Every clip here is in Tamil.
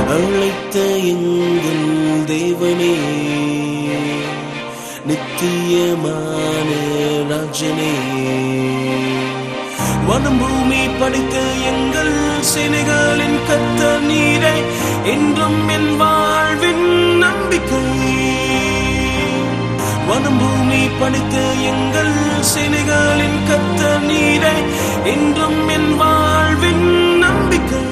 அழைத்த எங்கள் தேவனே நித்தியமான ராஜனே வனம் பூமி படைத்த எங்கள் சேனைகளின் கத்த நீரை என்றும் என் வாழ்வின் நம்பிக்கை வனம் பூமி படைத்த எங்கள் சேனைகளின் கத்த நீரை என்றும் என் வாழ்வின் நம்பிக்கை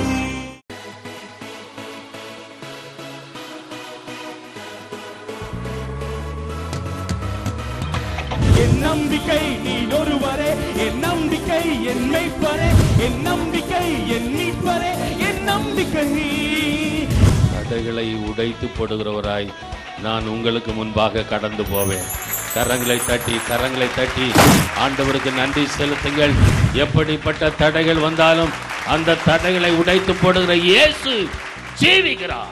என் நம்பிக்கை நீ ஒருவரே என் நம்பிக்கை என் மெய்ப்பரே என் நம்பிக்கை என் மீட்பரே என் நம்பிக்கை தடைகளை உடைத்து போடுகிறவராய் நான் உங்களுக்கு முன்பாக கடந்து போவேன் கரங்களை தட்டி கரங்களை தட்டி ஆண்டவருக்கு நன்றி செலுத்துங்கள் எப்படிப்பட்ட தடைகள் வந்தாலும் அந்த தடைகளை உடைத்து போடுகிற இயேசு ஜீவிக்கிறார்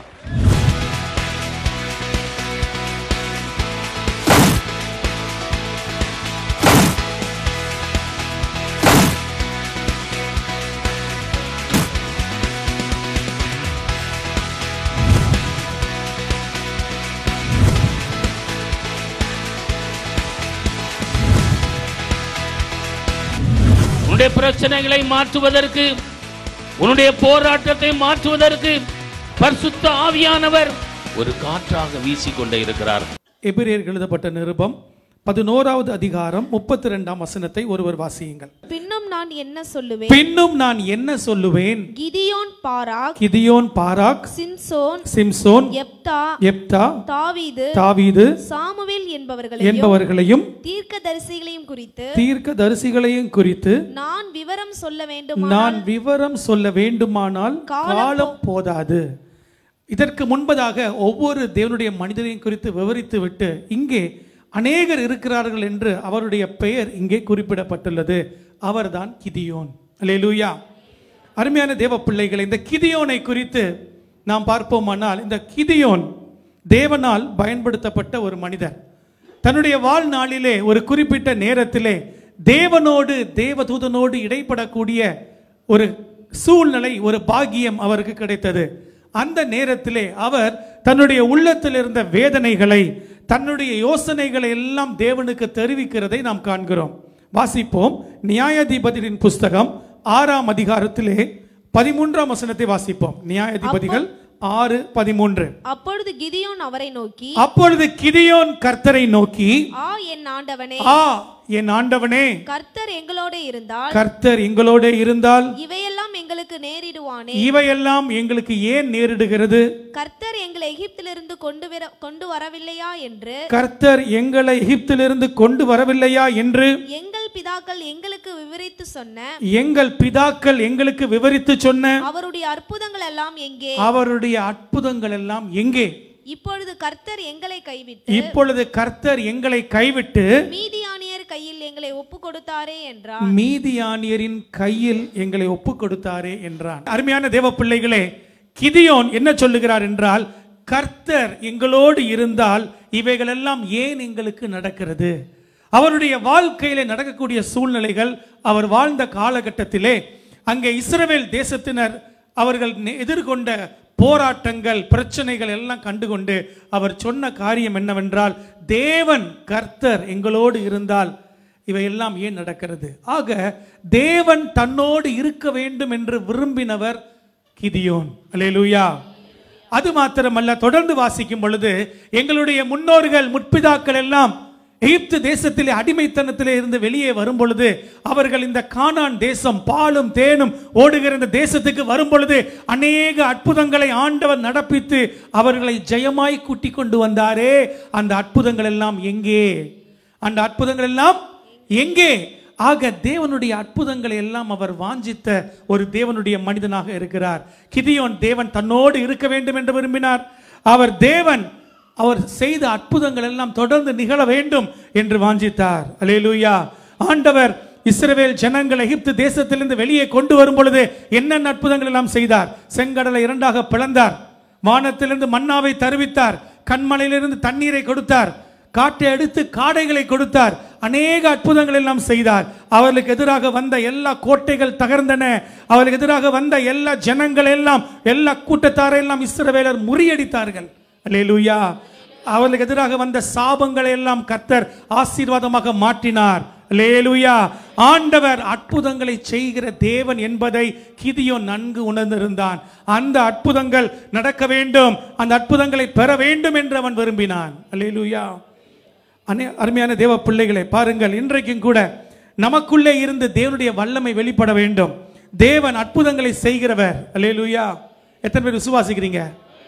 உன்னுடைய பிரச்சனைகளை மாற்றுவதற்கு உன்னுடைய போராட்டத்தை மாற்றுவதற்கு பரிசுத்த ஆவியானவர் ஒரு காற்றாக வீசிக்கொண்டே இருக்கிறார் எபிரேயர் எழுதப்பட்ட நிருபம் பதினோராவது அதிகாரம் முப்பத்தி ரெண்டாம் வசனத்தை ஒருவர் வாசியுங்கள் பின்னும் நான் என்ன சொல்லுவேன் பின்னும் நான் என்ன சொல்லுவேன் கிதியோன் பாராக் கிதியோன் பாராக் சிம்சோன் சிம்சோன் எப்தா எப்தா தாவீது தாவீது சாமுவேல் என்பவர்களையும் என்பவர்களையும் தீர்க்கதரிசிகளையும் குறித்து தீர்க்க தரிசிகளையும் குறித்து நான் விவரம் சொல்ல வேண்டும் நான் விவரம் சொல்ல வேண்டுமானால் காலம் போதாது இதற்கு முன்பதாக ஒவ்வொரு தேவனுடைய மனிதரையும் குறித்து விவரித்து விட்டு இங்கே அநேகர் இருக்கிறார்கள் என்று அவருடைய பெயர் இங்கே குறிப்பிடப்பட்டுள்ளது அவர்தான் கிதியோன் அல்லேலூயா அருமையான தேவ பிள்ளைகளை இந்த கிதியோனை குறித்து நாம் பார்ப்போமானால் இந்த கிதியோன் தேவனால் பயன்படுத்தப்பட்ட ஒரு மனிதர் தன்னுடைய வாழ்நாளிலே ஒரு குறிப்பிட்ட நேரத்திலே தேவனோடு தேவதூதனோடு இடைப்படக்கூடிய ஒரு சூழ்நிலை ஒரு பாக்கியம் அவருக்கு கிடைத்தது அந்த நேரத்திலே அவர் தன்னுடைய உள்ளத்தில் இருந்த வேதனைகளை தன்னுடைய யோசனைகளை எல்லாம் தேவனுக்கு தெரிவிக்கிறதை நாம் காண்கிறோம் வாசிப்போம் நியாயாதிபதியின் புஸ்தகம் ஆறாம் அதிகாரத்திலே பதிமூன்றாம் வசனத்தை வாசிப்போம் நியாயாதிபதிகள் ஆறு பதிமூன்று அப்பொழுது கிதியோன் அவரை நோக்கி அப்பொழுது கிதியோன் கர்த்தரை நோக்கி ஆ என் ஆண்டவனே ஆ என் ஆண்டவனே கர்த்தர் எங்களோட இருந்தால் கர்த்தர் எங்களோட இருந்தால் இவையெல்லாம் எங்களுக்கு நேரிடுவானே இவையெல்லாம் எங்களுக்கு ஏன் நேரிடுகிறது கர்த்தர் எங்களை எகிப்திலிருந்து கொண்டு வர கொண்டு வரவில்லையா என்று கர்த்தர் எங்களை எகிப்திலிருந்து கொண்டு வரவில்லையா என்று எங்கள் பிதாக்கள் எங்களுக்கு விவரித்து சொன்ன எங்கள் பிதாக்கள் எங்களுக்கு விவரித்து சொன்ன அவருடைய அற்புதங்கள் எல்லாம் எங்கே அவருடைய அற்புதங்கள் எல்லாம் எங்கே இப்பொழுது கர்த்தர் எங்களை கைவிட்டு இப்பொழுது கர்த்தர் எங்களை கைவிட்டு மீதியானியர் கையில் எங்களை ஒப்பு கொடுத்தாரே என்றார் மீதியானியரின் கையில் எங்களை ஒப்பு கொடுத்தாரே என்றான் அருமையான தேவ பிள்ளைகளே கிதியோன் என்ன சொல்லுகிறார் என்றால் கர்த்தர் எங்களோடு இருந்தால் இவைகளெல்லாம் ஏன் எங்களுக்கு நடக்கிறது அவருடைய வாழ்க்கையில நடக்கக்கூடிய சூழ்நிலைகள் அவர் வாழ்ந்த காலகட்டத்திலே அங்கே இஸ்ரவேல் தேசத்தினர் அவர்கள் நெ- எதிர்கொண்ட போராட்டங்கள் பிரச்சனைகள் எல்லாம் கண்டுகொண்டு அவர் சொன்ன காரியம் என்னவென்றால் தேவன் கர்த்தர் எங்களோடு இருந்தால் இவையெல்லாம் ஏன் நடக்கிறது ஆக தேவன் தன்னோடு இருக்க வேண்டும் என்று விரும்பினவர் கிதியோன் அல்லேலூயா அது மாத்திரமல்ல தொடர்ந்து வாசிக்கும் பொழுது எங்களுடைய முன்னோர்கள் முற்பிதாக்கள் எல்லாம் எகிப்து தேசத்திலே அடிமைத்தனத்திலே இருந்து வெளியே வரும் பொழுது அவர்கள் இந்த கானான் தேசம் பாலும் தேனும் ஓடுகிற இந்த தேசத்துக்கு வரும் பொழுது அநேக அற்புதங்களை ஆண்டவர் நடப்பித்து அவர்களை ஜெயமாய் கூட்டி கொண்டு வந்தாரே அந்த அற்புதங்கள் எல்லாம் எங்கே அந்த அற்புதங்கள் எல்லாம் எங்கே ஆக தேவனுடைய அற்புதங்களை எல்லாம் அவர் வாஞ்சித்த ஒரு தேவனுடைய மனிதனாக இருக்கிறார் கிதியோன் தேவன் தன்னோடு இருக்க வேண்டும் என்று விரும்பினார் அவர் தேவன் அவர் செய்த அற்புதங்கள் எல்லாம் தொடர்ந்து நிகழ வேண்டும் என்று வாஞ்சித்தார் அல்லேலூயா ஆண்டவர் இஸ்ரவேல் ஜனங்கள் எகிப்து தேசத்திலிருந்து வெளியே கொண்டு வரும் பொழுது என்னென்ன அற்புதங்கள் எல்லாம் செய்தார் செங்கடலை இரண்டாக பிளந்தார் வானத்திலிருந்து மன்னாவை தருவித்தார் கண்மலையிலிருந்து தண்ணீரை கொடுத்தார் காட்டை அடுத்து காடைகளை கொடுத்தார் அநேக அற்புதங்கள் எல்லாம் செய்தார் அவர்களுக்கு எதிராக வந்த எல்லா கோட்டைகள் தகர்ந்தன அவர்களுக்கு எதிராக வந்த எல்லா ஜனங்கள் எல்லாம் எல்லா கூட்டத்தாரை எல்லாம் இஸ்ரவேலர் முறியடித்தார்கள் அல்லேலூயா அவர்களுக்கு எதிராக வந்த சாபங்களை எல்லாம் கர்த்தர் ஆசீர்வாதமாக மாற்றினார் லேலுயா ஆண்டவர் அற்புதங்களை செய்கிற தேவன் என்பதை கிதியோன் நன்கு உணர்ந்திருந்தான் அந்த அற்புதங்கள் நடக்க வேண்டும் அந்த அற்புதங்களை பெற வேண்டும் என்று அவன் விரும்பினான் லேலுயா அனே அருமையான தேவ பிள்ளைகளை பாருங்கள் இன்றைக்கும் கூட நமக்குள்ளே இருந்து தேவனுடைய வல்லமை வெளிப்பட வேண்டும் தேவன் அற்புதங்களை செய்கிறவர் அல்லேலூயா எத்தனை பேர் விசுவாசிக்கிறீங்க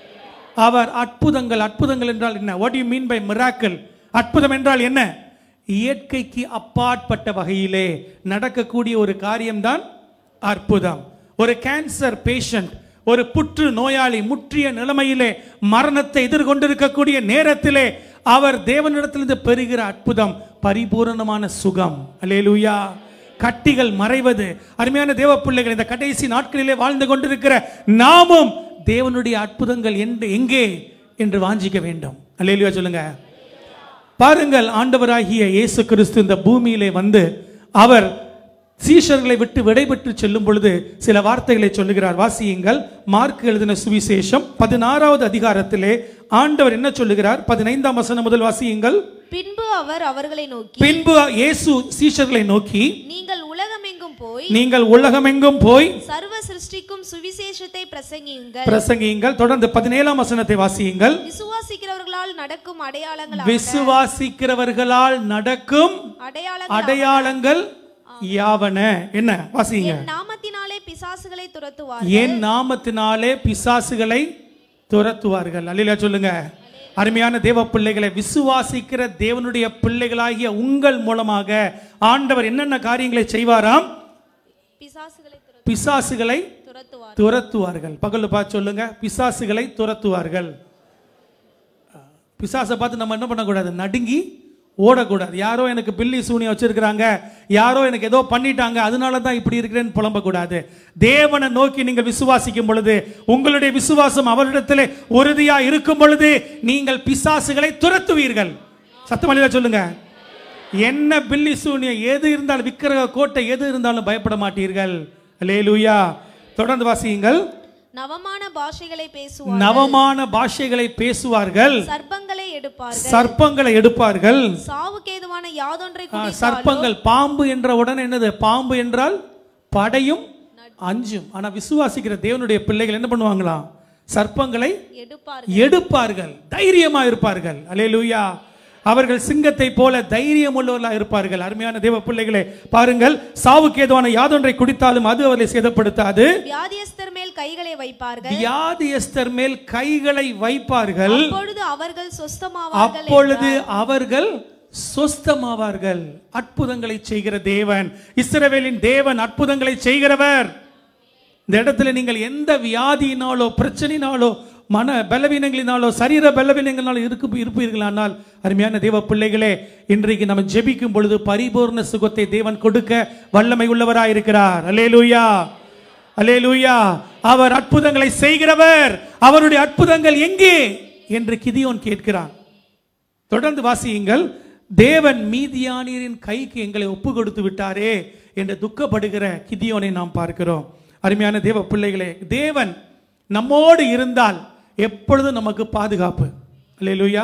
அவர் அற்புதங்கள் அற்புதங்கள் என்றால் என்ன what you mean by miracle அற்புதம் என்றால் என்ன இயற்கைக்கு அப்பாற்பட்ட வகையிலே நடக்கக்கூடிய ஒரு காரியம்தான் அற்புதம் ஒரு கேன்சர் பேஷண்ட் ஒரு புற்று நோயாளி முற்றிய நிலைமையிலே மரணத்தை எதிர்கொண்டிருக்கக்கூடிய நேரத்திலே அவர் தேவனிடத்திலிருந்து பெறுகிற அற்புதம் பரிபூரணமான சுகம் அல்லேலூயா கட்டிகள் மறைவது அருமையான தேவ பிள்ளைகள் இந்த கடைசி நாட்களிலே வாழ்ந்து கொண்டிருக்கிற நாமும் தேவனுடைய அற்புதங்கள் என்று எங்கே என்று வாஞ்சிக்க வேண்டும் அல்லேலூயா சொல்லுங்க பாருங்கள் ஆண்டவராகிய இயேசு கிறிஸ்து இந்த பூமியிலே வந்து அவர் சீஷர்களை விட்டு விடைபெற்று செல்லும் பொழுது சில வார்த்தைகளை சொல்லுகிறார் வாசியுங்கள் மார்க் எழுதின சுவிசேஷம் பதினாறாவது அதிகாரத்திலே ஆண்டவர் என்ன சொல்லுகிறார் பதினைந்தாம் வசனம் முதல் வாசியுங்கள் பின்பு அவர் அவர்களை நோக்கி பின்பு இயேசு சீஷர்களை நோக்கி நீங்கள் உலகமெங்கும் போய் நீங்கள் உலகமெங்கும் போய் சர்வ சிருஷ்டிக்கும் சுவிசேஷத்தை பிரசங்கியுங்கள் பிரசங்கியுங்கள் தொடர்ந்து பதினேழாம் வசனத்தை வாசியுங்கள் விசுவாசிக்கிறவர்களால் நடக்கும் அடையாளங்கள் விசுவாசிக்கிறவர்களால் நடக்கும் அடையாளங்கள் அடையாளங்கள் யாவன என்ன வாசிங்க என் நாமத்தினாலே பிசாசுகளை துரத்துவார் என் நாமத்தினாலே பிசாசுகளை துரத்துவார்கள் அல்லையா சொல்லுங்க அருமையான தேவ பிள்ளைகளை விசுவாசிக்கிற தேவனுடைய பிள்ளைகளாகிய உங்கள் மூலமாக ஆண்டவர் என்னென்ன காரியங்களை செய்வாராம் பிசாசுகளை துரத்து- பிசாசுகளை துரத்துவார் துரத்துவார்கள் பகல்ல பார்த்து சொல்லுங்க பிசாசுகளை துரத்துவார்கள் பிசாசை பார்த்து நம்ம என்ன பண்ணக்கூடாது நடுங்கி ஓடக்கூடாது யாரோ எனக்கு பில்லி சூனியம் வச்சிருக்கிறாங்க யாரோ எனக்கு ஏதோ பண்ணிட்டாங்க அதனால தான் இப்படி இருக்கிறேன்னு புலம்பக்கூடாது தேவனை நோக்கி நீங்கள் விசுவாசிக்கும் பொழுது உங்களுடைய விசுவாசம் அவரிடத்திலே உறுதியா இருக்கும் பொழுது நீங்கள் பிசாசுகளை துரத்துவீர்கள் சத்தமல்லியா சொல்லுங்க என்ன பில்லி சூனியம் எது இருந்தாலும் விக்கிரக கோட்டை எது இருந்தாலும் பயப்பட மாட்டீர்கள் அல்லேலூயா தொடர்ந்து வாசியுங்கள் நவமான பாஷைகளை பேசுவார் நவமான பாஷைகளை பேசுவார்கள் சர்ப்பங்களை எடுப்பார்கள் சர்ப்பங்களை எடுப்பார்கள் சாவுக்கேதுவான யாதொன்றை ஆ, குடித்தாலும் சர்ப்பங்கள் பாம்பு என்ற உடனே என்னது பாம்பு என்றால் படையும் அஞ்சும் ஆனா விசுவாசிக்கிற தேவனுடைய பிள்ளைகள் என்ன பண்ணுவாங்களாம் சர்ப்பங்களை எடுப்பார்கள் எடுப்பார்கள் தைரியமா இருப்பார்கள் அல்லேலூயா அவர்கள் சிங்கத்தை போல தைரியம் உள்ளவர்களா இருப்பார்கள் அருமையான தேவ பிள்ளைகளே பாருங்கள் சாவுக்கு ஏதுவான யாதொன்றை குடித்தாலும் அது அவர்களை சேதப்படுத்தாது வியாதியஸ்தர் மேல் கைகளை வைப்பார்கள் வியாதியஸ்தர் மேல் கைகளை வைப்பார்கள் அப்பொழுது அவர்கள் சொஸ்தமாவார்கள் அப்பொழுது அவர்கள் சொஸ்தமாவார்கள் அற்புதங்களை செய்கிற தேவன் இஸ்ரவேலின் தேவன் அற்புதங்களை செய்கிறவர் இந்த இடத்துல நீங்கள் எந்த வியாதியினாலோ பிரச்சனையினாலோ மன பலவீனங்களினாலோ சரீர பலவீனங்களினாலோ இருக்கு இருப்பீர்களானால் அருமையான தேவ பிள்ளைகளே இன்றைக்கு நம்ம ஜெபிக்கும் பொழுது பரிபூர்ண சுகத்தை தேவன் கொடுக்க வல்லமை உள்ளவராய் இருக்கிறார் அல்லேலூயா அல்லேலூயா அவர் அற்புதங்களை செய்கிறவர் அவருடைய அற்புதங்கள் எங்கே என்று கிதியோன் கேட்கிறான் தொடர்ந்து வாசியுங்கள் தேவன் மீதியானியரின் கைக்கு எங்களை ஒப்பு கொடுத்து விட்டாரே என்று துக்கப்படுகிற கிதியோனை நாம் பார்க்கிறோம் அருமையான தேவ பிள்ளைகளே தேவன் நம்மோடு இருந்தால் எப்பொழுதும் நமக்கு பாதுகாப்பு அல்லேலூயா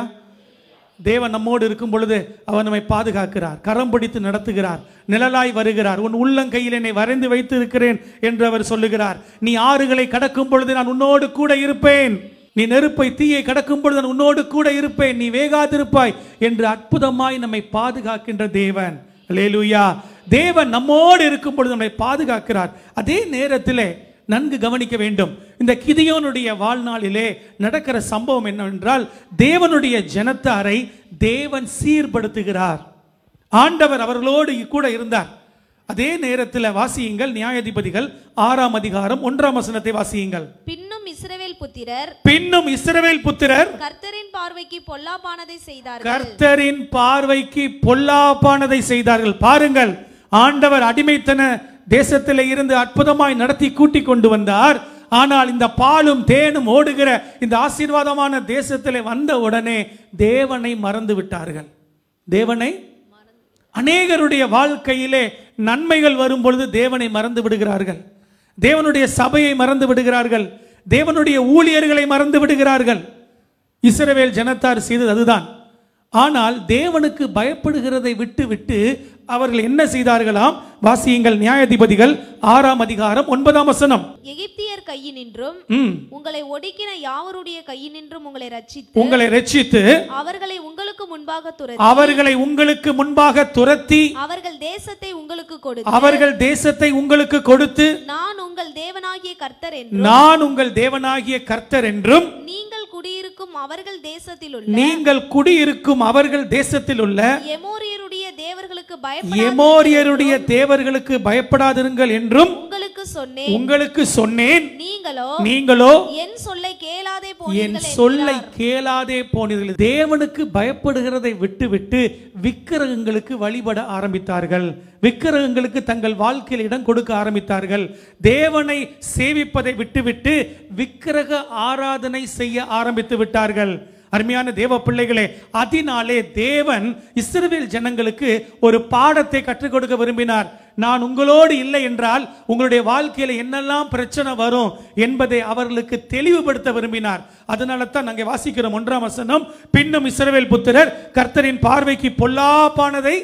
தேவன் நம்மோடு இருக்கும் பொழுது அவர் நம்மை பாதுகாக்கிறார் கரம் பிடித்து நடத்துகிறார் நிழலாய் வருகிறார் உன் உள்ளங்கையில் என்னை வரைந்து வைத்து இருக்கிறேன் என்று அவர் சொல்லுகிறார் நீ ஆறுகளை கடக்கும் பொழுது நான் உன்னோடு கூட இருப்பேன் நீ நெருப்பை தீயை கடக்கும் பொழுது நான் உன்னோடு கூட இருப்பேன் நீ வேகாதிருப்பாய் என்று அற்புதமாய் நம்மை பாதுகாக்கின்ற தேவன் அல்லேலூயா தேவன் நம்மோடு இருக்கும் பொழுது நம்மை பாதுகாக்கிறார் அதே நேரத்திலே நன்கு கவனிக்க வேண்டும் இந்த கிதியோனுடைய வாழ்நாளிலே நடக்கிற சம்பவம் என்னவென்றால் தேவனுடைய ஜனத்தாரை தேவன் சீர்படுத்துகிறார் ஆண்டவர் அவர்களோடு கூட இருந்தார் அதே நேரத்தில் வாசியுங்கள் நியாயாதிபதிகள் ஆறாம் அதிகாரம் ஒன்றாம் வசனத்தை வாசியுங்கள் பின்னும் இஸ்ரவேல் புத்திரர் பின்னும் இஸ்ரவேல் புத்திரர் கர்த்தரின் பார்வைக்கு பொல்லாப்பானதை செய்தார்கள் கர்த்தரின் பார்வைக்கு பொல்லாப்பானதை செய்தார்கள் பாருங்கள் ஆண்டவர் அடிமைத்தன தேசத்திலே இருந்து அற்புதமாய் நடத்தி கூட்டி கொண்டு வந்தார் ஆனால் இந்த பாலும் தேனும் ஓடுகிற இந்த ஆசீர்வாதமான தேசத்திலே வந்த உடனே தேவனை மறந்து விட்டார்கள் தேவனை அநேகருடைய வாழ்க்கையிலே நன்மைகள் வரும் பொழுது தேவனை மறந்து விடுகிறார்கள் தேவனுடைய சபையை மறந்து விடுகிறார்கள் தேவனுடைய ஊழியர்களை மறந்து விடுகிறார்கள் இஸ்ரவேல் ஜனத்தார் செய்தது அதுதான் ஆனால் தேவனுக்கு பயப்படுகிறதை விட்டு விட்டு அவர்கள் என்ன செய்தார்களாம் வாசியுங்கள் நியாயாதிபதிகள் ஆறாம் அதிகாரம் ஒன்பதாம் வசனம் எகிப்தியர் கையினின்றும் ம். உங்களை ஒடுக்கின யாவருடைய கையினின்றும் உங்களை ரட்சித்து உங்களை ரட்சித்து அவர்களை உங்களுக்கு முன்பாக துரத்தி அவர்களை உங்களுக்கு முன்பாக துரத்தி அவர்கள் தேசத்தை உங்களுக்கு கொடுத்து அவர்கள் தேசத்தை உங்களுக்கு கொடுத்து நான் உங்கள் தேவனாகிய கர்த்தர் என்றும் நான் உங்கள் தேவனாகிய கர்த்தர் என்றும் நீங்கள் குடியிருக்கும் அவர்கள் தேசத்தில் உள்ள நீங்கள் குடியிருக்கும் அவர்கள் தேசத்தில் உள்ள எமோரியருடைய தேவர்களுக்கு பயப்பட எமோரியருடைய தேவர்களுக்கு பயப்படாதிருங்கள் என்றும் உங்களுக்கு சொன்னேன் உங்களுக்கு சொன்னேன் நீங்களோ நீங்களோ என் சொல்லை கேளாதே என் போனீர்கள் சொல்லை என்கிறார். கேளாதே போனீர்கள் தேவனுக்கு பயப்படுகிறதை விட்டுவிட்டு விக்கிரகங்களுக்கு வழிபட ஆரம்பித்தார்கள் விக்கிரகங்களுக்கு தங்கள் வாழ்க்கையில் இடம் கொடுக்க ஆரம்பித்தார்கள் தேவனை சேவிப்பதை விட்டுவிட்டு விக்கிரக ஆராதனை செய்ய ஆரம்பித்து விட்டார்கள் அருமையான தேவ பிள்ளைகளே அதனாலே தேவன் இஸ்ரவேல் ஜனங்களுக்கு ஒரு பாடத்தை கற்றுக் கொடுக்க விரும்பினார் நான் உங்களோடு இல்லை என்றால் உங்களுடைய வாழ்க்கையில என்னெல்லாம் பிரச்சனை வரும் என்பதை அவர்களுக்கு தெளிவுபடுத்த விரும்பினார் அதனால தான் நாங்கள் வாசிக்கிறோம் ஒன்றாம் வசனம் பின்னும் இஸ்ரவேல் புத்திரர் கர்த்தரின் பார்வைக்கு பொல்லாப்பானதை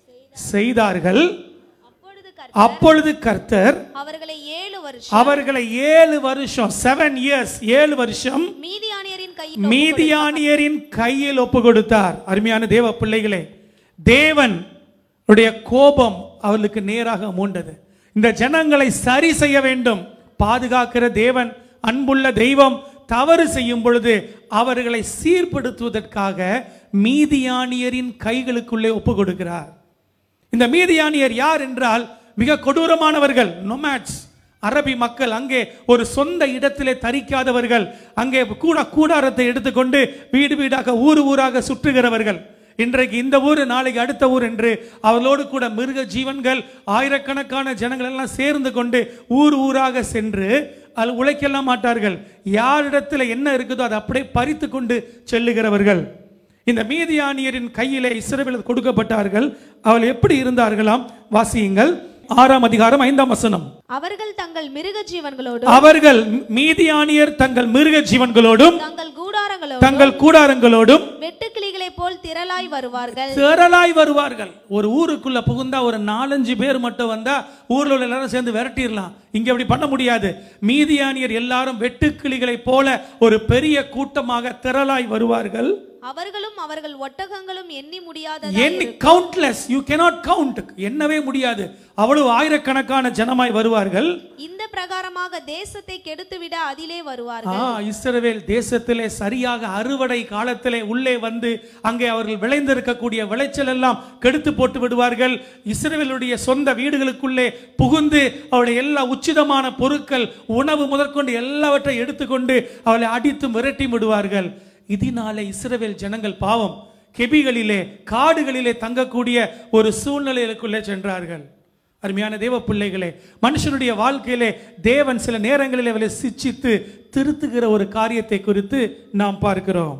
செய்தார்கள் அப்பொழுது கர்த்தர் அப்பொழுது கர்த்தர் அவர்களை ஏழு வருஷம் அவர்களை ஏழு வருஷம் செவன் இயர்ஸ் ஏழு வருஷம் மீதியானியரின் கை மீதியானியரின் கையில் ஒப்பு கொடுத்தார் அருமையான தேவ பிள்ளைகளே தேவன் உடைய கோபம் அவர்களுக்கு நேராக மூண்டது இந்த ஜனங்களை சரி செய்ய வேண்டும் பாதுகாக்கிற தேவன் அன்புள்ள தெய்வம் தவறு செய்யும் பொழுது அவர்களை சீர்படுத்துவதற்காக மீதியானியரின் கைகளுக்குள்ளே ஒப்பு கொடுக்கிறார் இந்த மீதியானியர் யார் என்றால் மிக கொடூரமானவர்கள் நொமேட்ஸ் அரபி மக்கள் அங்கே ஒரு சொந்த இடத்திலே தரிக்காதவர்கள் அங்கே கூட கூடாரத்தை எடுத்துக்கொண்டு வீடு வீடாக ஊர் ஊராக சுற்றுகிறவர்கள் இன்றைக்கு இந்த ஊர் நாளைக்கு அடுத்த ஊர் என்று அவர்களோடு கூட மிருக ஜீவன்கள் ஆயிரக்கணக்கான ஜனங்கள் எல்லாம் சேர்ந்து கொண்டு ஊர் ஊராக சென்று அது உழைக்கலாம் மாட்டார்கள் யாரிடத்துல என்ன இருக்குதோ அதை அப்படியே பறித்து கொண்டு செல்லுகிறவர்கள் இந்த மீதியானியரின் கையிலே இஸ்ரவேல் கொடுக்கப்பட்டார்கள் அவள் எப்படி இருந்தார்களாம் வாசியுங்கள் ஆறாம் அதிகாரம் ஐந்தாம் வசனம் அவர்கள் தங்கள் மிருக ஜீவன்களோடும் அவர்கள் மீதியானியர் தங்கள் மிருக ஜீவன்களோடும் தங்கள் கூடாரங்களோடும் தங்கள் கூடாரங்களோடும் வெட்டுக்கிளிகளைப் போல் திரளாய் வருவார்கள் திரளாய் வருவார்கள் ஒரு ஊருக்குள்ள புகுந்தா ஒரு நாலஞ்சு பேர் மட்டும் வந்தா ஊர்ல உள்ள எல்லாரும் சேர்ந்து விரட்டிடலாம் இங்க அப்படி பண்ண முடியாது மீதியானியர் எல்லாரும் வெட்டுக்கிளிகளை போல ஒரு பெரிய கூட்டமாக திரளாய் வருவார்கள் அவர்களும் அவர்கள் ஒட்டகங்களும் எண்ணி முடியாத எண்ணி கவுண்ட்லெஸ் யூ cannot கவுண்ட் எண்ணவே முடியாது அவ்வளவு ஆயிரக்கணக்கான ஜனமாய் வருவார்கள் இந்த பிரகாரமாக தேசத்தை கெடுத்துவிட அதிலே ஆ வருவார்கள் இஸ்ரவேல் தேசத்திலே சரியாக அறுவடை காலத்திலே உள்ளே வந்து அங்கே அவர்கள் விளைந்திருக்கக்கூடிய விளைச்சல் எல்லாம் கெடுத்து போட்டு விடுவார்கள் இஸ்ரவேலுடைய சொந்த வீடுகளுக்குள்ளே புகுந்து அவருடைய எல்லா உச்சிதமான பொருட்கள் உணவு முதற்கொண்டு எல்லாவற்றையும் எடுத்துக்கொண்டு அவளை அடித்து மிரட்டி விடுவார்கள் இதனாலே இஸ்ரவேல் ஜனங்கள் பாவம் கெபிகளிலே காடுகளிலே தங்கக்கூடிய ஒரு சூழ்நிலைகளுக்குள்ளே சென்றார்கள் அருமையான தேவ பிள்ளைகளே மனுஷனுடைய வாழ்க்கையிலே தேவன் சில நேரங்களில் அவளை சிச்சித்து திருத்துகிற ஒரு காரியத்தை குறித்து நாம் பார்க்கிறோம்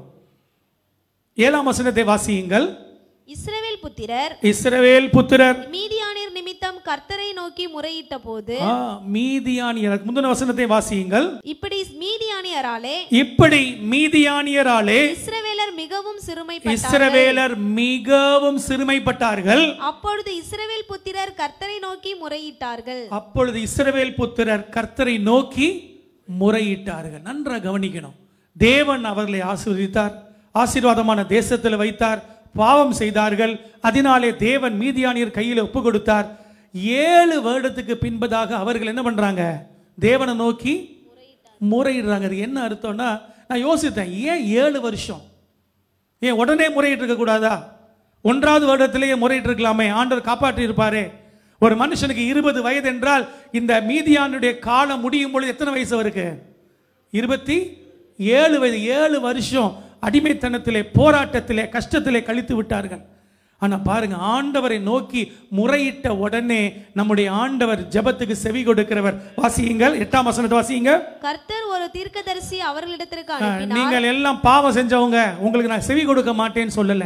ஏழாம் வசனத்தை வாசியுங்கள் இஸ்ரவேல் புத்திரர் இஸ்ரவேல் புத்திரர் மீதியானிர் நிமித்தம் கர்த்தரை நோக்கி முறையிட்ட போது ஆ, மீதியானியர் முந்தின வசனத்தை வாசியுங்கள் இப்படி மீதியானியராலே இப்படி மீதியானியராலே இஸ்ரவேலர் மிகவும் சிறுமைப்பட்டார்கள் இஸ்ரவேலர் மிகவும் சிறுமைப்பட்டார்கள் அப்பொழுது இஸ்ரவேல் புத்திரர் கர்த்தரை நோக்கி முறையிட்டார்கள் அப்பொழுது இஸ்ரவேல் புத்திரர் கர்த்தரை நோக்கி முறையிட்டார்கள் நன்றாக கவனிக்கணும் தேவன் அவர்களை ஆசீர்வதித்தார் ஆசீர்வாதமான தேசத்தில் வைத்தார் பாவம் செய்தார்கள் அதனாலே தேவன் மீதியானியர் கையில் ஒப்பு கொடுத்தார் ஏழு வருடத்துக்கு பின்பதாக அவர்கள் என்ன பண்றாங்க தேவனை நோக்கி முறையிடுறாங்க அது என்ன அர்த்தம்னா நான் யோசித்தேன் ஏன் ஏழு வருஷம் ஏன் உடனே முறையிட்டு இருக்க கூடாதா ஒன்றாவது வருடத்திலேயே முறையிட்டு இருக்கலாமே ஆண்டவர் காப்பாற்றி இருப்பாரே ஒரு மனுஷனுக்கு இருபது வயது என்றால் இந்த மீதியானுடைய காலம் முடியும் பொழுது எத்தனை வயசு அவருக்கு இருபத்தி ஏழு வயது ஏழு வருஷம் அடிமைத்தனத்திலே போராட்டத்திலே கஷ்டத்திலே கழித்து விட்டார்கள் ஆனா பாருங்க ஆண்டவரை நோக்கி முறையிட்ட உடனே நம்முடைய ஆண்டவர் ஜெபத்துக்கு செவி கொடுக்கிறவர் வாசியுங்கள் எட்டாம் வசனத்தை வாசியுங்க கர்த்தர் ஒரு தீர்க்கதரிசி அவர்களிடத்திற்கு அனுப்பினார் நீங்கள் எல்லாம் பாவம் செஞ்சவங்க உங்களுக்கு நான் செவி கொடுக்க மாட்டேன்னு சொல்லல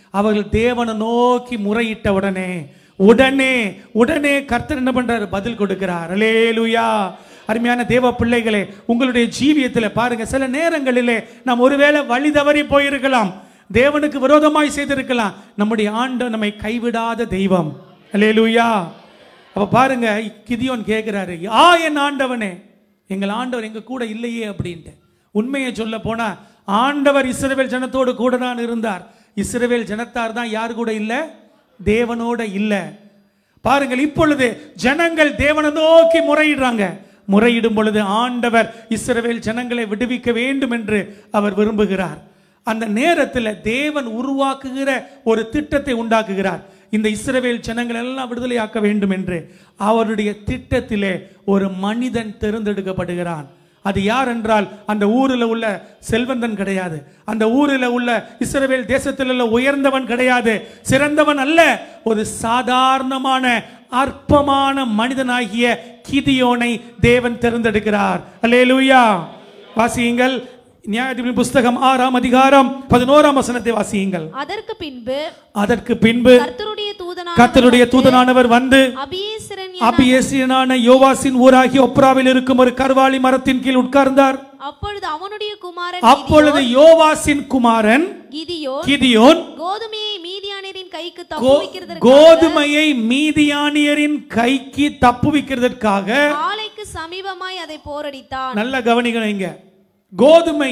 அவர்கள் தேவனை நோக்கி முறையிட்ட உடனே உடனே உடனே கர்த்தர் என்ன பண்றாரு பதில் கொடுக்கிறார் அல்லேலூயா அருமையான தேவ பிள்ளைகளே உங்களுடைய ஜீவியத்தில் பாருங்க சில நேரங்களிலே நாம் ஒருவேளை வழி தவறி போயிருக்கலாம் தேவனுக்கு விரோதமாய் செய்திருக்கலாம் நம்முடைய ஆண்டு நம்மை கைவிடாத தெய்வம் அல்லேலூயா அப்ப பாருங்க கிதியோன் கேட்கிறாரு ஆ என் ஆண்டவனே எங்கள் ஆண்டவர் எங்க கூட இல்லையே அப்படின்ட்டு உண்மையை சொல்ல போனா ஆண்டவர் இஸ்ரவேல் ஜனத்தோடு கூட தான் இருந்தார் இஸ்ரவேல் ஜனத்தார் தான் யார் கூட இல்ல தேவனோட இல்ல பாருங்கள் இப்பொழுது ஜனங்கள் தேவனை நோக்கி முறையிடுறாங்க முறையிடும் பொழுது ஆண்டவர் இஸ்ரவேல் ஜனங்களை விடுவிக்க வேண்டும் என்று அவர் விரும்புகிறார் அந்த நேரத்தில் தேவன் உருவாக்குகிற ஒரு திட்டத்தை உண்டாக்குகிறார் இந்த இஸ்ரவேல் ஜனங்கள் எல்லாம் விடுதலையாக்க வேண்டும் என்று அவருடைய திட்டத்திலே ஒரு மனிதன் தேர்ந்தெடுக்கப்படுகிறான் அது யார் என்றால் அந்த ஊரில் உள்ள செல்வந்தன் கிடையாது அந்த ஊரில் உள்ள இஸ்ரவேல் தேசத்தில் உள்ள உயர்ந்தவன் கிடையாது சிறந்தவன் அல்ல ஒரு சாதாரணமான அற்பமான மனிதனாகிய கிதியோனை தேவன் தேர்ந்தெடுக்கிறார் அல்லேலூயா வாசியுங்கள் நியாயாதிபதி புஸ்தகம் ஆறாம் அதிகாரம் பதினோராம் வசனத்தை வாசியுங்கள் அதற்கு பின்பு அதற்கு பின்பு கர்த்தருடைய தூதனான கர்த்தருடைய தூதனானவர் வந்து அபியேசரன் அபியேசியனான யோவாசின் ஊராகிய ஒப்ராவில் இருக்கும் ஒரு கர்வாலி மரத்தின் கீழ் உட்கார்ந்தார் அப்பொழுது அவனுடைய குமாரன் அப்பொழுது யோவாசின் குமாரன் கிதியோன் கிதியோன் கோதுமையை மீதியானரின் கைக்கு கோ- தப்புவிக்கிறதற்காக கோதுமையை மீதியானியரின் கைக்கு தப்புவிக்கிறதற்காக ஆலைக்கு சமீபமாய் அதை போரடித்தான் நல்ல கவனிக்கணும் இங்க கோதுமை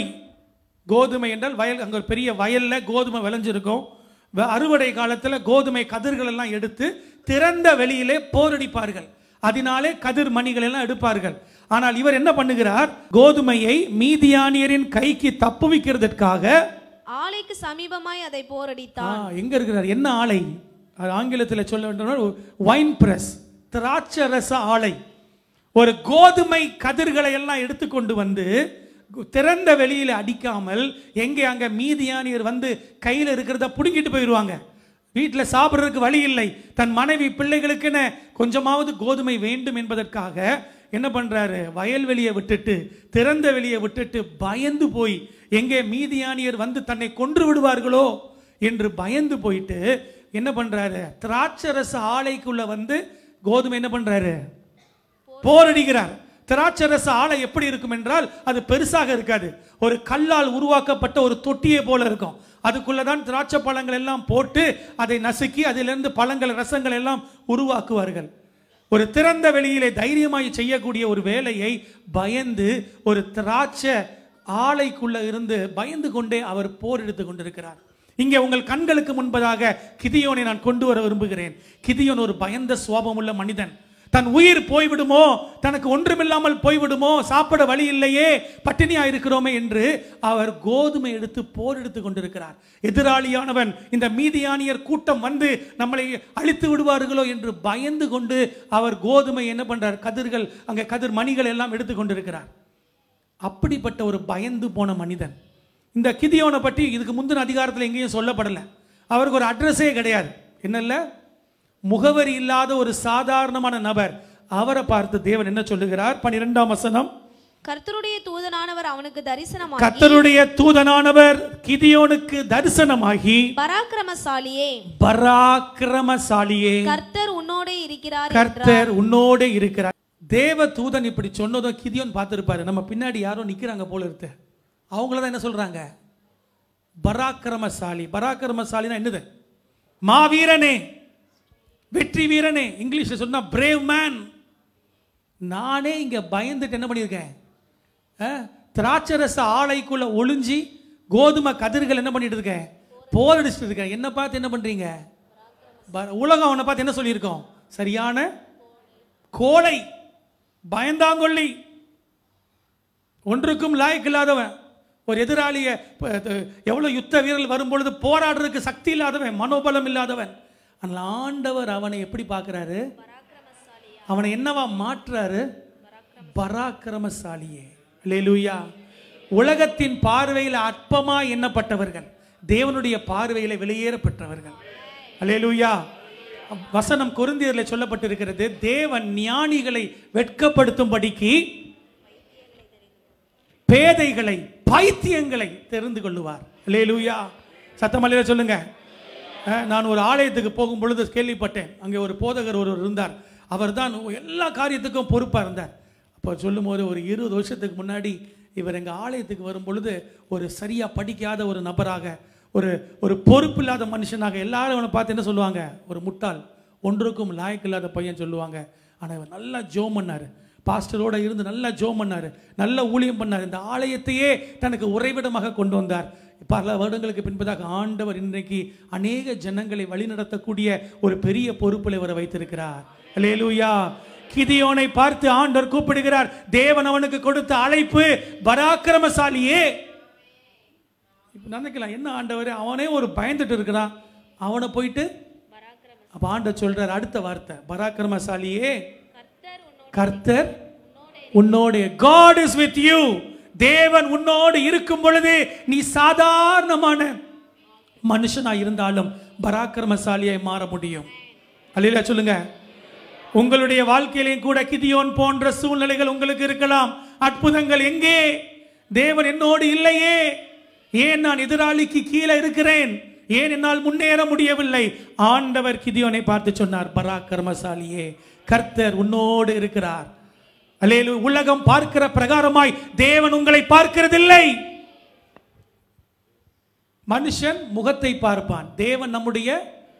கோதுமை என்றால் வயல் அங்க ஒரு பெரிய வயல்ல கோதுமை விளைஞ்சிருக்கும் வ- அறுவடை காலத்துல கோதுமை கதிர்கள் எல்லாம் எடுத்து திறந்த வெளியிலே போரடிப்பார்கள் அதனாலே கதிர் மணிகள் எல்லாம் எடுப்பார்கள் ஆனால் இவர் என்ன பண்ணுகிறார் கோதுமையை மீதியானியரின் கைக்கு தப்புவிக்கிறதற்காக ஆலைக்கு சமீபமாய் அதை ஆ, போரடித்தான் எங்க இருக்கிறார் என்ன ஆலை அது ஆங்கிலத்தில் சொல்ல வேண்டும் வைன் பிரஸ் திராட்சை ரச ஆலை ஒரு கோதுமை கதிர்களை எல்லாம் எடுத்துக்கொண்டு வந்து திறந்த வெளியில அடிக்காமல் எங்கே அங்க மீதியானியர் வந்து கையில இருக்கிறத புடுங்கிட்டு போயிடுவாங்க வீட்டில் சாப்பிட்றதுக்கு வழி இல்லை தன் மனைவி பிள்ளைகளுக்குன்னு கொஞ்சமாவது கோதுமை வேண்டும் என்பதற்காக என்ன பண்றாரு வயல்வெளியை விட்டுட்டு திறந்த வெளியை விட்டுட்டு பயந்து போய் எங்கே மீதியானியர் வந்து தன்னை கொன்று விடுவார்களோ என்று பயந்து போயிட்டு என்ன பண்றாரு திராட்சரச ஆலைக்குள்ள வந்து கோதுமை என்ன பண்றாரு போரடிக்கிறார் திராட்சரச ஆலை எப்படி இருக்கும் என்றால் அது பெருசாக இருக்காது ஒரு கல்லால் உருவாக்கப்பட்ட ஒரு தொட்டியை போல இருக்கும் அதுக்குள்ளதான் திராட்சை பழங்கள் எல்லாம் போட்டு அதை நசுக்கி அதிலிருந்து பழங்கள் ரசங்கள் எல்லாம் உருவாக்குவார்கள் ஒரு திறந்த வெளியிலே தைரியமாய் செய்யக்கூடிய ஒரு வேலையை பயந்து ஒரு திராட்சை ஆலைக்குள்ள இருந்து பயந்து கொண்டே அவர் போர் எடுத்து கொண்டிருக்கிறார் இங்கே உங்கள் கண்களுக்கு முன்பதாக கிதியோனை நான் கொண்டு வர விரும்புகிறேன் கிதியோன் ஒரு பயந்த சுவாபமுள்ள மனிதன் தன் உயிர் போய்விடுமோ தனக்கு ஒன்றுமில்லாமல் போய்விடுமோ சாப்பிட வழி இல்லையே பட்டினியா இருக்கிறோமே என்று அவர் கோதுமை எடுத்து போர் எடுத்து கொண்டிருக்கிறார் எதிராளியானவன் இந்த மீதியானியர் கூட்டம் வந்து நம்மளை அழித்து விடுவார்களோ என்று பயந்து கொண்டு அவர் கோதுமை என்ன பண்றார் கதிர்கள் அங்கே கதிர் மணிகள் எல்லாம் எடுத்து கொண்டிருக்கிறார் அப்படிப்பட்ட ஒரு பயந்து போன மனிதன் இந்த கிதியோனை பற்றி இதுக்கு முந்தின அதிகாரத்தில் எங்கேயும் சொல்லப்படலை அவருக்கு ஒரு அட்ரஸே கிடையாது என்னல்ல முகவரி இல்லாத ஒரு சாதாரணமான நபர் அவரை பார்த்து தேவன் என்ன சொல்லுகிறார் பனிரெண்டாம் வசனம் கர்த்தருடைய தூதனானவர் அவனுக்கு தரிசனமாகி கர்த்தருடைய தூதனானவர் கிதியோனுக்கு தரிசனமாகி பராக்கிரமசாலியே பராக்கிரமசாலியே கர்த்தர் உன்னோடே இருக்கிறார் என்றார் கர்த்தர் உன்னோட இருக்கிறார் தேவ தூதன் இப்படி சொன்னதும் கிதியோன் பார்த்திருப்பாரு நம்ம பின்னாடி யாரோ நிக்கிறாங்க போல இருக்கு அவங்கள தான் என்ன சொல்றாங்க பராக்கிரமசாலி பராக்கிரமசாலினா என்னது மாவீரனே வெற்றி வீரனே இங்கிலீஷ்ல சொன்னா பிரேவ் மேன் நானே இங்க பயந்துட்டு என்ன பண்ணியிருக்கேன் அஹ், திராட்சரச ஆலைக்குள்ள ஒளிஞ்சி கோதுமை கதிர்கள் என்ன பண்ணிட்டு இருக்கேன் போர் அடிச்சுட்டு இருக்கேன் என்ன பார்த்து என்ன பண்றீங்க ப- உலகம் அவனை பார்த்து என்ன சொல்லியிருக்கோம் சரியான கோழை பயந்தாங்கொள்ளி ஒன்றுக்கும் லாய்க்கு இல்லாதவன் ஒரு எதிராளிய ப- த- எவ்வளவு யுத்த வீரர்கள் வரும்பொழுது போராடுறதுக்கு சக்தி இல்லாதவன் மனோபலம் இல்லாதவன் ஆனால் ஆண்டவர் அவனை எப்படி பார்க்கிறாரு அவனை என்னவா மாற்றுறாரு பராக்கிரமசாலியே அல்லேலூயா உலகத்தின் பார்வையில் அற்பமா எண்ணப்பட்டவர்கள் தேவனுடைய பார்வையில வெளியேற பெற்றவர்கள் அல்லேலூயா வசனம் கொருந்தியர்ல சொல்லப்பட்டிருக்கிறது தேவன் ஞானிகளை வெட்கப்படுத்தும்படிக்கு பேதைகளை பைத்தியங்களை தெரிந்து கொள்ளுவார் அல்லேலூயா சத்தமல்லையில சொல்லுங்க அஹ், நான் ஒரு ஆலயத்துக்கு போகும் பொழுது கேள்விப்பட்டேன் அங்கே ஒரு போதகர் ஒருவர் இருந்தார் அவர் தான் எல்லா காரியத்துக்கும் பொறுப்பாக இருந்தார் அப்போ சொல்லும்போது ஒரு இருபது வருஷத்துக்கு முன்னாடி இவர் எங்கள் ஆலயத்துக்கு வரும் பொழுது ஒரு சரியாக படிக்காத ஒரு நபராக ஒரு ஒரு பொறுப்பு இல்லாத மனுஷனாக எல்லாரும் அவனை பார்த்து என்ன சொல்லுவாங்க ஒரு முட்டாள் ஒன்றுக்கும் லாயக்கு இல்லாத பையன் சொல்லுவாங்க ஆனால் இவர் நல்லா ஜோம் பண்ணார் பாஸ்டரோட இருந்து நல்லா ஜோம் பண்ணார் நல்ல ஊழியம் பண்ணார் இந்த ஆலயத்தையே தனக்கு உறைவிடமாக கொண்டு வந்தார் பல வருடங்களுக்கு பின்பதாக ஆண்டவர் இன்றைக்கு அநேக ஜனங்களை வழிநடத்தக்கூடிய ஒரு பெரிய பொறுப்பில் இவரை வைத்திருக்கிறார் அல்லேலூயா கிதியோனை பார்த்து ஆண்டவர் கூப்பிடுகிறார் தேவன் அவனுக்கு கொடுத்த அழைப்பு பராக்கிரமசாலியே இப்ப நினைக்கலாம் என்ன ஆண்டவர் அவனே ஒரு பயந்துட்டு இருக்கிறான் அவனை போயிட்டு அப்ப ஆண்டவர் சொல்றார் அடுத்த வார்த்தை பராக்கிரமசாலியே கர்த்தர் உன்னோடு காட் இஸ் வித் யூ தேவன் உன்னோடு இருக்கும் பொழுது நீ சாதாரணமான மனுஷனா இருந்தாலும் பராக்கிரமசாலியாய் மாற முடியும் அல்லையா சொல்லுங்க உங்களுடைய வாழ்க்கையிலையும் கூட கிதியோன் போன்ற சூழ்நிலைகள் உங்களுக்கு இருக்கலாம் அற்புதங்கள் எங்கே தேவன் என்னோடு இல்லையே ஏன் நான் எதிராளிக்கு கீழே இருக்கிறேன் ஏன் என்னால் முன்னேற முடியவில்லை ஆண்டவர் கிதியோனை பார்த்து சொன்னார் பராக்கிரமசாலியே கர்த்தர் உன்னோடு இருக்கிறார் அல்லேலு உலகம் பார்க்கிற பிரகாரமாய் தேவன் உங்களை பார்க்கிறதில்லை மனுஷன் முகத்தை பார்ப்பான் தேவன் நம்முடைய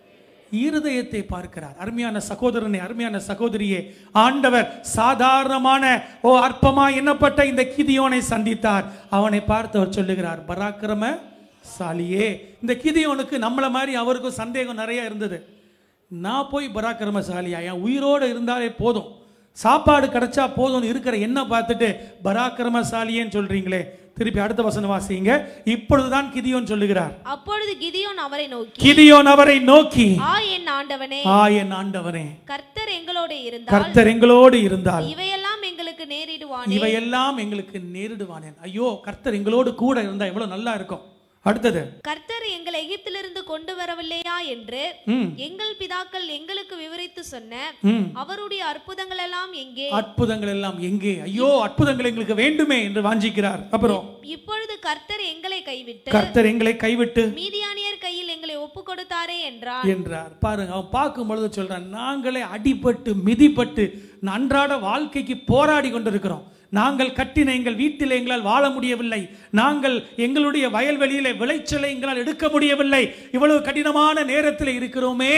இருதயத்தை பார்க்கிறார் அருமையான சகோதரனே அருமையான சகோதரியே ஆண்டவர் சாதாரணமான ஓ அற்பமா எண்ணப்பட்ட இந்த கிதியோனை சந்தித்தார் அவனை பார்த்து அவர் சொல்லுகிறார் பராக்கிரம சாலியே இந்த கிதியோனுக்கு நம்மள மாதிரி அவருக்கும் சந்தேகம் நிறைய இருந்தது நான் போய் பராக்கிரமசாலியா என் உயிரோடு இருந்தாலே போதும் சாப்பாடு கிடைச்சா போதும்னு இருக்கிற என்ன பார்த்துட்டு பராக்கிரமசாலியேன்னு சொல்றீங்களே திருப்பி அடுத்த வசனம் வாசிங்க இப்பொழுதுதான் கிதியோன் சொல்லுகிறார் அப்பொழுது கிதியோன் அவரை நோக்கி கிதியோன் அவரை நோக்கி ஆ என் ஆண்டவனே ஆ என் ஆண்டவனே கர்த்தர் எங்களோடு இருந்தால் கர்த்தர் எங்களோடு இருந்தால் இவையெல்லாம் எங்களுக்கு நேரிடுவானே இவையெல்லாம் எங்களுக்கு நேரிடுவானேன் ஐயோ கர்த்தர் எங்களோடு கூட இருந்தா எவ்வளவு நல்லா இருக்கும் அடுத்தது கர்த்தர் எங்களை எகிப்திலிருந்து கொண்டு வரவில்லையா என்று ம் எங்கள் பிதாக்கள் எங்களுக்கு விவரித்து சொன்ன ம் அவருடைய அற்புதங்கள் எல்லாம் எங்கே அற்புதங்கள் எல்லாம் எங்கே ஐயோ அற்புதங்கள் எங்களுக்கு வேண்டுமே என்று வாஞ்சிக்கிறார் அப்புறம் இப்பொழுது கர்த்தர் எங்களை கைவிட்டு கர்த்தர் எங்களை கைவிட்டு மீதியானியர் கையில் எங்களை ஒப்பு கொடுத்தாரே என்றார் என்றார் பாருங்க அவன் பார்க்கும் பொழுது சொல்றான் நாங்களே அடிபட்டு மிதிப்பட்டு அன்றாட வாழ்க்கைக்கு போராடி கொண்டிருக்கிறோம் நாங்கள் கட்டின எங்கள் வீட்டில் எங்களால் வாழ முடியவில்லை நாங்கள் எங்களுடைய வயல்வெளியில விளைச்சலை எங்களால் எடுக்க முடியவில்லை இவ்வளவு கடினமான நேரத்தில் இருக்கிறோமே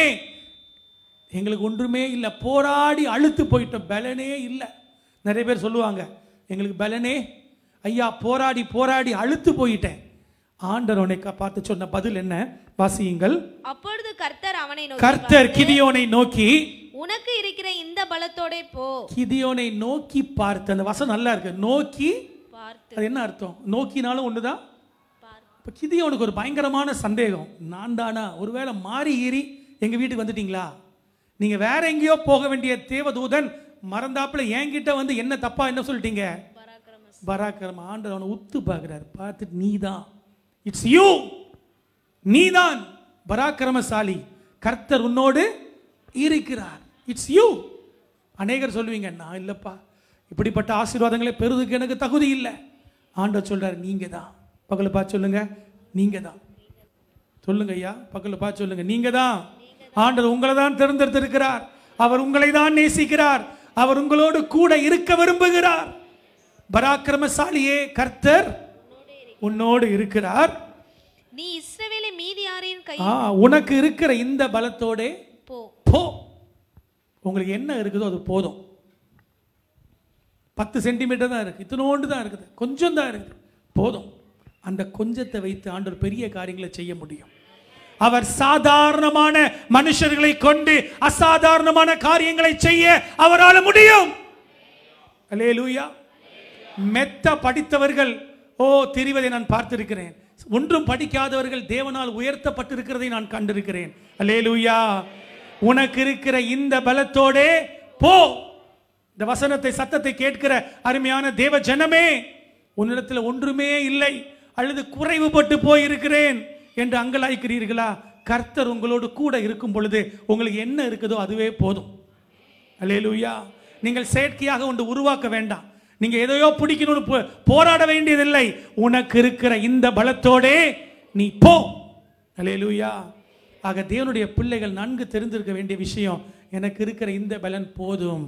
எங்களுக்கு ஒன்றுமே இல்லை போராடி அழுத்து போயிட்டோம் பலனே இல்லை நிறைய பேர் சொல்லுவாங்க எங்களுக்கு பலனே ஐயா போராடி போராடி அழுத்து போயிட்டேன் ஆண்டவர் உன்னை க- பார்த்து சொன்ன பதில் என்ன வாசியுங்கள் அப்பொழுது கர்த்தர் அவனை நோக்கி கர்த்தர் கிதியோனை நோக்கி உனக்கு இருக்கிற இந்த பலத்தோட போ கிதியோனை நோக்கி பார்த்து அந்த வசனம் நல்லா இருக்கு நோக்கி பார்த்து அது என்ன அர்த்தம் நோக்கினாலும் ஒண்ணுதான் பார்த்து இப்போ கிதியோனுக்கு ஒரு பயங்கரமான சந்தேகம் நான் தானா ஒருவேளை மாறி ஏறி எங்க வீட்டுக்கு வந்துட்டீங்களா நீங்க வேற எங்கேயோ போக வேண்டிய தேவதூதன் மறந்தாப்புல என்கிட்ட வந்து என்ன தப்பா என்ன சொல்லிட்டீங்க பராக்கிரம ஆண்டவர் அவனை உத்து பார்க்கிறார் பார்த்துட்டு நீதான் இட்ஸ் யூ நீதான் பராக்கிரமசாலி கர்த்தர் உன்னோடு இருக்கிறார் இட்ஸ் யூ அநேகர் சொல்லுவீங்க நான் இல்லப்பா இப்படிப்பட்ட ஆசீர்வாதங்களை பெறுவதற்கு எனக்கு தகுதி இல்லை ஆண்டவர் சொல்றாரு நீங்க தான் பக்கத்துல பார்த்து சொல்லுங்க நீங்க தான் சொல்லுங்க ஐயா பக்கத்துல பார்த்து சொல்லுங்க நீங்க தான் ஆண்டவர் உங்களை தான் தேர்ந்தெடுத்திருக்கிறார் அவர் உங்களை தான் நேசிக்கிறார் அவர் உங்களோடு கூட இருக்க விரும்புகிறார் பராக்கிரமசாலியே கர்த்தர் உன்னோடு இருக்கிறார் நீ இஸ்ரவேலை மீதியாரின் கை ஆ உனக்கு இருக்கிற இந்த பலத்தோட போ போ உங்களுக்கு என்ன இருக்குதோ அது போதும் பத்து சென்டிமீட்டர் தான் இருக்கு இத்தனோண்டு தான் இருக்குது கொஞ்சம் தான் இருக்குது போதும் அந்த கொஞ்சத்தை வைத்து ஆண்டவர் பெரிய காரியங்களை செய்ய முடியும் அவர் சாதாரணமான மனுஷர்களை கொண்டு அசாதாரணமான காரியங்களை செய்ய அவரால் முடியும் அல்லேலூயா மெத்த படித்தவர்கள் ஓ தெரிவதை நான் பார்த்திருக்கிறேன் ஒன்றும் படிக்காதவர்கள் தேவனால் உயர்த்தப்பட்டிருக்கிறதை நான் கண்டிருக்கிறேன் அல்லேலூயா உனக்கு இருக்கிற இந்த பலத்தோடே போ இந்த வசனத்தை சத்தத்தை கேட்கிற அருமையான தேவ ஜனமே உன்னிடத்தில் ஒன்றுமே இல்லை அல்லது குறைவுபட்டு போயிருக்கிறேன் என்று அங்கலாய்க்கிறீர்களா கர்த்தர் உங்களோடு கூட இருக்கும் பொழுது உங்களுக்கு என்ன இருக்குதோ அதுவே போதும் அல்லேலூயா நீங்கள் செயற்கையாக ஒன்று உருவாக்க வேண்டாம் நீங்க எதையோ பிடிக்கணும்னு போ- போராட வேண்டியதில்லை உனக்கு இருக்கிற இந்த பலத்தோடே நீ போ அல்லேலூயா ஆக தேவனுடைய பிள்ளைகள் நன்கு தெரிந்திருக்க வேண்டிய விஷயம் எனக்கு இருக்கிற இந்த பலன் போதும்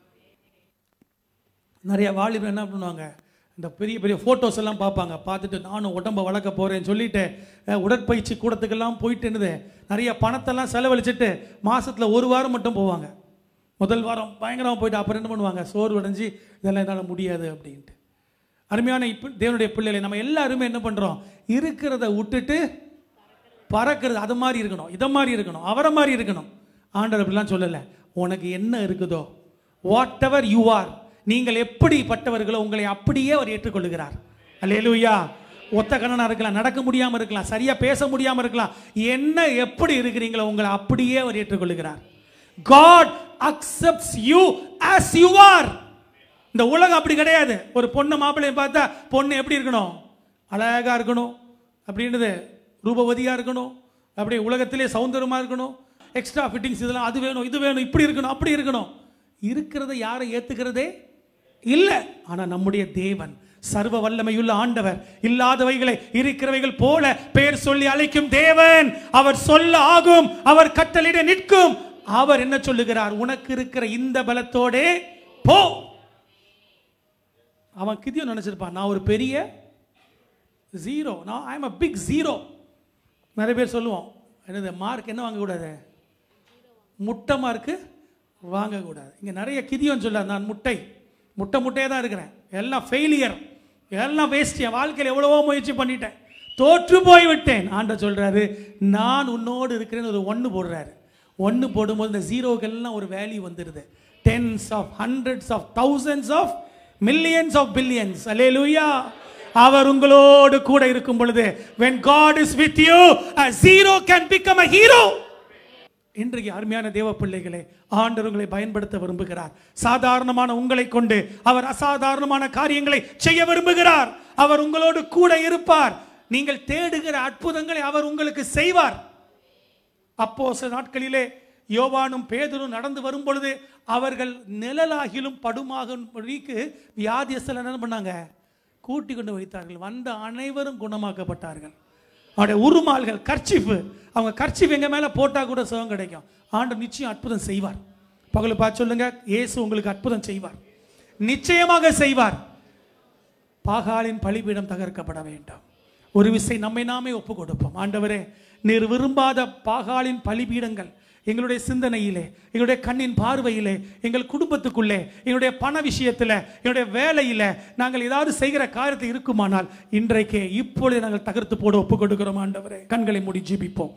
நிறைய வாலிபர் என்ன பண்ணுவாங்க இந்த பெரிய பெரிய ஃபோட்டோஸ் எல்லாம் பார்ப்பாங்க பார்த்துட்டு நானும் உடம்ப வளர்க்க போகிறேன்னு சொல்லிட்டு அஹ், உடற்பயிற்சி கூடத்துக்கெல்லாம் போயிட்டு என்னது நிறைய பணத்தெல்லாம் செலவழிச்சிட்டு மாசத்துல ஒரு வாரம் மட்டும் போவாங்க முதல் வாரம் பயங்கரமாக போயிட்டு அப்புறம் என்ன பண்ணுவாங்க சோறு உடைஞ்சு இதெல்லாம் என்னால் முடியாது அப்படின்ட்டு அருமையான இப்போ தேவனுடைய பிள்ளைகளை நம்ம எல்லாருமே என்ன பண்ணுறோம் இருக்கிறத விட்டுட்டு பறக்கிறது அது மாதிரி இருக்கணும் இதை மாதிரி இருக்கணும் அவரை மாதிரி இருக்கணும் ஆண்டவர் அப்படிலாம் சொல்லலை உனக்கு என்ன இருக்குதோ வாட் எவர் யூ ஆர் நீங்கள் எப்படிப்பட்டவர்களோ உங்களை அப்படியே அவர் ஏற்றுக்கொள்ளுகிறார் அல்லேலூயா ஒத்த கண்ணனா இருக்கலாம் நடக்க முடியாம இருக்கலாம் சரியா பேச முடியாம இருக்கலாம் என்ன எப்படி இருக்கிறீங்களோ உங்களை அப்படியே அவர் ஏற்றுக்கொள்ளுகிறார் God accepts you as you are இந்த உலகம் அப்படி கிடையாது ஒரு பொண்ணு மாப்பிள்ளையை பார்த்தா பொண்ணு எப்படி இருக்கணும் அழகா இருக்கணும் அப்படின்றது ரூபவதியா இருக்கணும் அப்படி உலகத்திலே சௌந்தரமா இருக்கணும் எக்ஸ்ட்ரா ஃபிட்டிங்ஸ் இதெல்லாம் அது வேணும் இது வேணும் இப்படி இருக்கணும் அப்படி இருக்கணும் இருக்கிறத யாரை ஏத்துக்கிறதே இல்ல ஆனா நம்முடைய தேவன் சர்வ வல்லமையுள்ள ஆண்டவர் இல்லாதவைகளை இருக்கிறவைகள் போல பெயர் சொல்லி அழைக்கும் தேவன் அவர் சொல்ல ஆகும் அவர் கட்டளையிட நிற்கும் அவர் என்ன சொல்லுகிறார் உனக்கு இருக்கிற இந்த பலத்தோடே போ அவன் கிதியும் நினைச்சிருப்பான் நான் ஒரு பெரிய ஜீரோ நான் I am a big zero நிறைய பேர் சொல்லுவோம் என்னது மார்க் என்ன வாங்கக்கூடாது முட்டை மார்க்கு வாங்கக்கூடாது இங்கே நிறைய கிதியோன்னு சொல்ல நான் முட்டை முட்டை முட்டையே தான் இருக்கிறேன் எல்லாம் ஃபெயிலியர் எல்லாம் வேஸ்ட் என் வாழ்க்கையில் எவ்வளவோ முயற்சி பண்ணிட்டேன் தோற்று போய் விட்டேன் ஆண்ட சொல்றாரு நான் உன்னோடு இருக்கிறேன்னு ஒரு ஒன்று போடுறாரு ஒன்று போடும்போது இந்த ஜீரோக்கெல்லாம் ஒரு வேல்யூ வந்துடுது tens of hundreds of thousands of millions of billions அல்லேலூயா அவர் உங்களோடு கூட இருக்கும் பொழுது when god is with you a zero can become a hero இன்றைக்கு அருமையான தேவ பிள்ளைகளே ஆண்டவர் உங்களை பயன்படுத்த விரும்புகிறார் சாதாரணமான உங்களை கொண்டு அவர் அசாதாரணமான காரியங்களை செய்ய விரும்புகிறார் அவர் உங்களோடு கூட இருப்பார் நீங்கள் தேடுகிற அற்புதங்களை அவர் உங்களுக்கு செய்வார் அப்போ சில நாட்களிலே யோவானும் பேதரும் நடந்து வரும் பொழுது அவர்கள் நிழலாகிலும் படுமாகும்படிக்கு வியாதியஸ்தல் என்ன பண்ணாங்க கூட்டி கொண்டு வைத்தார்கள் வந்த அனைவரும் குணமாக்கப்பட்டார்கள் அவருடைய உருமால்கள் கர்ச்சிஃபு அவங்க கர்ச்சிஃப் எங்க மேல போட்டா கூட சுகம் கிடைக்கும் ஆண்டு நிச்சயம் அற்புதம் செய்வார் பகல பார்த்து சொல்லுங்க இயேசு உங்களுக்கு அற்புதம் செய்வார் நிச்சயமாக செய்வார் பாகாலின் பலிபீடம் தகர்க்கப்பட வேண்டாம் ஒரு விசை நம்மை நாமே ஒப்பு கொடுப்போம் ஆண்டவரே நீர் விரும்பாத பாகாலின் பலிபீடங்கள் எங்களுடைய சிந்தனையிலே எங்களுடைய கண்ணின் பார்வையிலே எங்கள் குடும்பத்துக்குள்ளே எங்களுடைய பண விஷயத்தில் எங்களுடைய வேலையில் நாங்கள் ஏதாவது செய்கிற காரியத்தை இருக்குமானால் இன்றைக்கே இப்பொழுது நாங்கள் தகர்த்து போட ஒப்பு கொடுக்கிறோம் ஆண்டவரே கண்களை மூடி ஜீபிப்போம்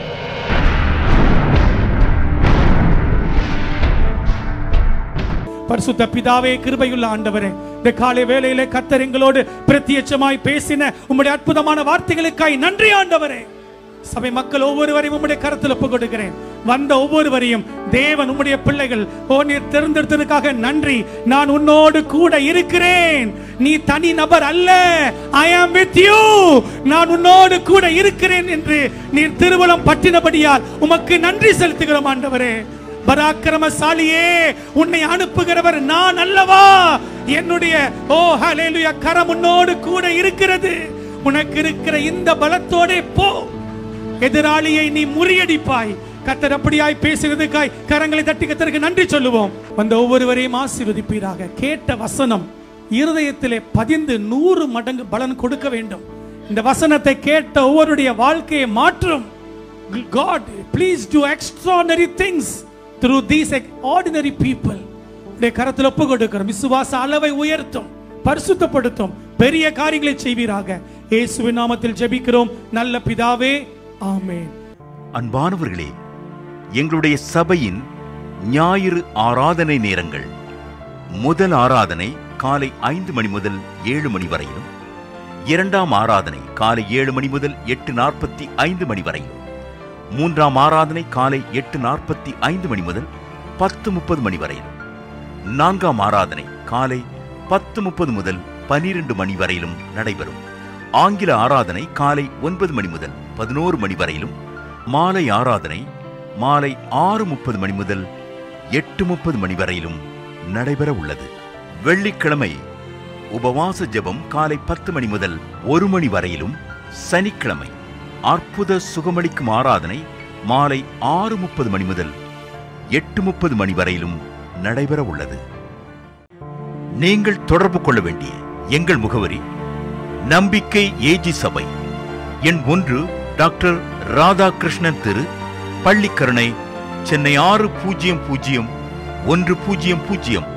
பரிசுத்த பிதாவே கிருபையுள்ள ஆண்டவரே இந்த காலை வேளையிலே கத்தர் எங்களோடு பிரத்யட்சமாய் பேசின உம்முடைய அற்புதமான வார்த்தைகளுக்காய் நன்றி ஆண்டவரே சபை மக்கள் ஒவ்வொருவரையும் உம்முடைய கருத்தில் ஒப்புக் கொடுக்கிறேன் வந்த ஒவ்வொருவரையும் தேவன் உம்முடைய பிள்ளைகள் ஓ நீர் தேர்ந்தெடுத்ததுக்காக நன்றி நான் உன்னோடு கூட இருக்கிறேன் நீ தனி நபர் அல்ல ஐ ஆம் வித் யூ நான் உன்னோடு கூட இருக்கிறேன் என்று நீர் திருவலம் பற்றினபடியால் உமக்கு நன்றி செலுத்துகிறோம் ஆண்டவரே பராக்கிரமசாலியே உன்னை அனுப்புகிறவர் நான் அல்லவா என்னுடைய ஓ ஹalleluya கரம் உன்னோடு கூட இருக்கிறது உனக்கு இருக்கிற இந்த பலத்தோடே போ எதிராளியை நீ முறியடிப்பாய் கத்தர் அப்படியாய் பேசுகிறதுக்காய் கரங்களை தட்டி கத்தருக்கு நன்றி சொல்லுவோம் வந்த ஒவ்வொருவரையும் ஆசீர்வதிப்பீராக கேட்ட வசனம் இருதயத்திலே பதிந்து நூறு மடங்கு பலன் கொடுக்க வேண்டும் இந்த வசனத்தை கேட்ட ஒவ்வொருடைய வாழ்க்கையை மாற்றும் God, please do extraordinary things through these ordinary people. உடைய கரத்தில் ஒப்பு கொடுக்கிறோம் விசுவாச அளவை உயர்த்தும் பரிசுத்தப்படுத்தும் பெரிய காரியங்களை செய்வீராக இயேசுவின் நாமத்தில் ஜெபிக்கிறோம் நல்ல பிதாவே ஆமென் அன்பானவர்களே எங்களுடைய சபையின் ஞாயிறு ஆராதனை நேரங்கள் முதல் ஆராதனை காலை ஐந்து மணி முதல் ஏழு மணி வரையிலும் இரண்டாம் ஆராதனை காலை ஏழு மணி முதல் எட்டு நாற்பத்தி ஐந்து மணி வரையிலும் மூன்றாம் ஆராதனை காலை எட்டு நாற்பத்தி ஐந்து மணி முதல் பத்து முப்பது மணி வரையிலும் நான்காம் ஆராதனை காலை பத்து முப்பது முதல் பனிரெண்டு மணி வரையிலும் நடைபெறும் ஆங்கில ஆராதனை காலை ஒன்பது மணி முதல் பதினோரு மணி வரையிலும் மாலை ஆராதனை மாலை ஆறு முப்பது மணி முதல் எட்டு முப்பது மணி வரையிலும் நடைபெற உள்ளது வெள்ளிக்கிழமை உபவாச ஜெபம் காலை பத்து மணி முதல் ஒரு மணி வரையிலும் சனிக்கிழமை அற்புத சுகமளிக்கும் ஆராதனை மாலை ஆறு முப்பது மணி முதல் எட்டு முப்பது மணி வரையிலும் நடைபெற உள்ளது நீங்கள் தொடர்பு கொள்ள வேண்டிய எங்கள் முகவரி நம்பிக்கை ஏஜி சபை எண் ஒன்று டாக்டர் ராதாகிருஷ்ணன் தெரு பள்ளிக்கரணை சென்னை ஆறு பூஜ்ஜியம் பூஜ்ஜியம் ஒன்று பூஜ்ஜியம் பூஜ்ஜியம்